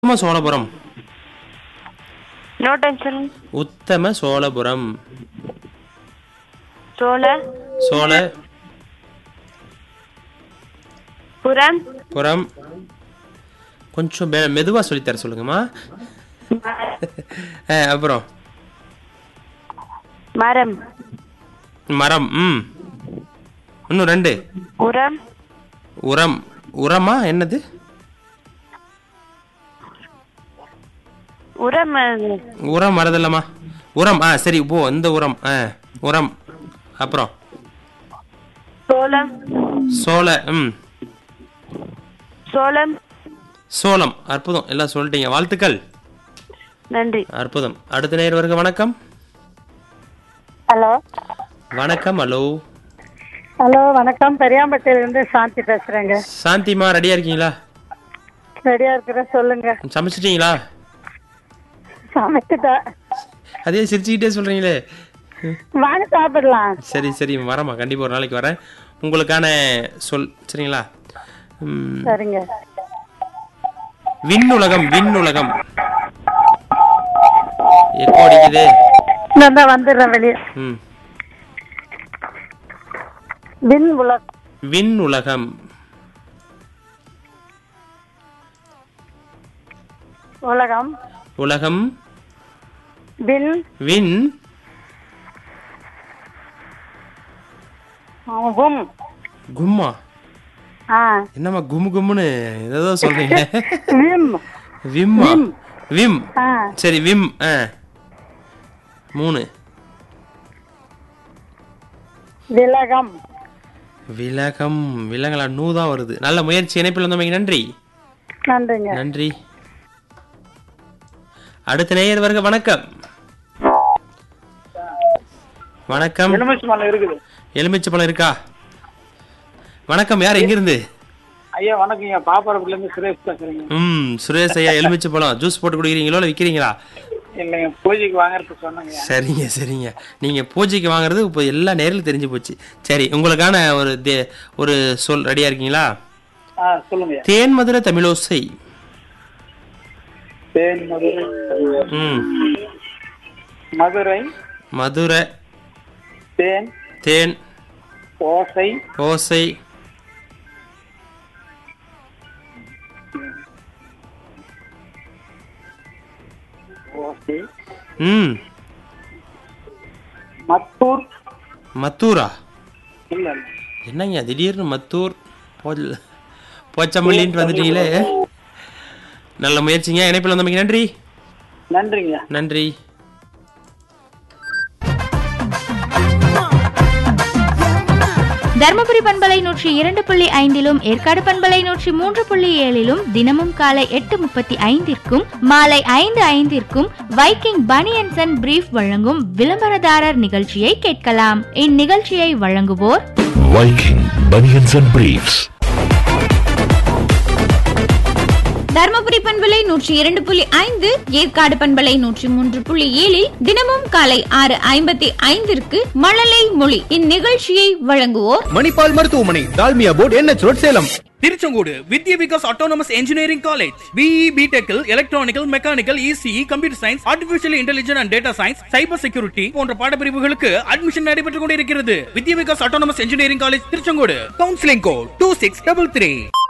உத்தம Cholapuram no tension உத்தம சோழபுரம் சோழ சோழ புறம் புறம் கொஞ்சம் மெ- மெதுவா சொல்லித்தர சொல்லுங்கம்மா ஆ, அப்புறம் மரம் மரம் ம் இன்னும் ரெண்டு உரம் உரம் உரமா என்னது உரம் அது. உரம் வரதில்லம்மா உரம் ஆ சரி போ இந்த உரம் ஆ உரம் அப்புறம் சோளம் சோள ம் சோளம் சோளம் அற்புதம் எல்லாம் சொல்லிட்டீங்க வாழ்த்துக்கள் நன்றி அற்புதம் அடுத்த நேர் வருக வணக்கம் ஹலோ வணக்கம் ஹலோ ஹலோ வணக்கம் பெரியாம்பட்டியிலிருந்து சாந்தி பேசுறேங்க சாந்திமா ரெடியா இருக்கீங்களா ரெடியா இருக்கிறேன் சொல்லுங்க சமைச்சிட்டீங்களா சமைச்சிட்டேன் அதே சிரிச்சுக்கிட்டே சொல்றீங்களே வாங்க சாப்பிடலாம் சரி சரி வரமா கண்டிப்பா ஒரு நாளைக்கு வரேன் உங்களுக்கான சொல் சரிங்களா ம், சரிங்க விண்ணுலகம் விண்ணுலகம் எக்கோ அடிக்குது நான் தான் வந்துடுறேன் வெளியே ம் விண் உலக விண் உலகம் உலகம் உலகம் விண் விண் கும் கும்மா ஆ என்னம்மா கும்மு கும்முன்னு ஏதோ சொல்றீங்க விம் விம்மா விம் ஆ சரி விம் ஆ மூணு விலகம் விலகம் விலங்கலா நூ தான் வருது நல்ல முயற்சி இணைப்பில் வந்தமைக்கு நன்றி நன்றிங்க நன்றி அடுத்த நேயர் வருக வணக்கம் வணக்கம் எலுமிச்சை மலை இருக்குது எலுமிச்சை பழம் இருக்கா வணக்கம் யார் எங்கிருந்து ஐயா வணக்கங்க பாப்பாரப்புல இருந்து சுரேஷ் பேசுறேங்க ம் சுரேஷ் ஐயா எலுமிச்சை பழம் ஜூஸ் போட்டு குடிக்கிறீங்களோ இல்லை விற்கிறீங்களா இல்லைங்க பூஜைக்கு வாங்குறதுக்கு சொன்னங்க சரிங்க சரிங்க நீங்க பூஜைக்கு வாங்குறது இப்போ எல்லா நேரிலும் தெரிஞ்சு போச்சு சரி உங்களுக்கான ஒரு தே- ஒரு சொல் ரெடியா இருக்கீங்களா ஆ சொல்லுங்க தேன் மதுரை தமிழோசை தேன் மதுரை ம் மதுரை மதுரை தேன் தேன் ஓசை ஓசை ஓசை ம் மத்தூர் மத்தூரா இல்ல இல்ல. என்னங்க திடீர்னு மத்தூர் போல் போச்சமல்லின்ட்டு வந்துட்டீங்களே நல்ல முயற்சிங்க இணைப்பில் வந்தமைக்கு நன்றி நன்றிங்க நன்றி தருமபுரி பண்பலை நூற்றி இரண்டு புள்ளி ஐந்திலும் ஏற்காடு பண்பலை நூற்றி மூன்று புள்ளி ஏழிலும் தினமும் காலை எட்டு முப்பத்தி ஐந்திற்கும் மாலை ஐந்து ஐந்திற்கும் வைக்கிங் பனியன்சன் அண்ட் பிரீஃப் வழங்கும் விளம்பரதாரர் நிகழ்ச்சியை கேட்கலாம் இந்நிகழ்ச்சியை வழங்குவோர் Viking Bunions and Briefs. Dharmapuri பண்பலை நூற்றி இரண்டு புள்ளி ஐந்து ஏற்காடு பண்பலை நூற்றி மூன்று புள்ளி ஏழில் தினமும் காலை ஆறு ஐம்பத்தி ஐந்திற்கு மழலை மொழி இந்நிகழ்ச்சியை வழங்குவோர் மணிப்பால் மருத்துவமனை Dalmia board NH road Salem Tiruchengode Vidya Vikas autonomous engineering college BE பிடெக்கில் electrical mechanical ECE computer science artificial intelligence and data science cyber security போன்ற பாடப்பிரிவுகளுக்கு அட்மிஷன் நடைபெற்றுக் கொண்டிருக்கிறது Vidya Vikas autonomous engineering college Tiruchengode counselling code two six double three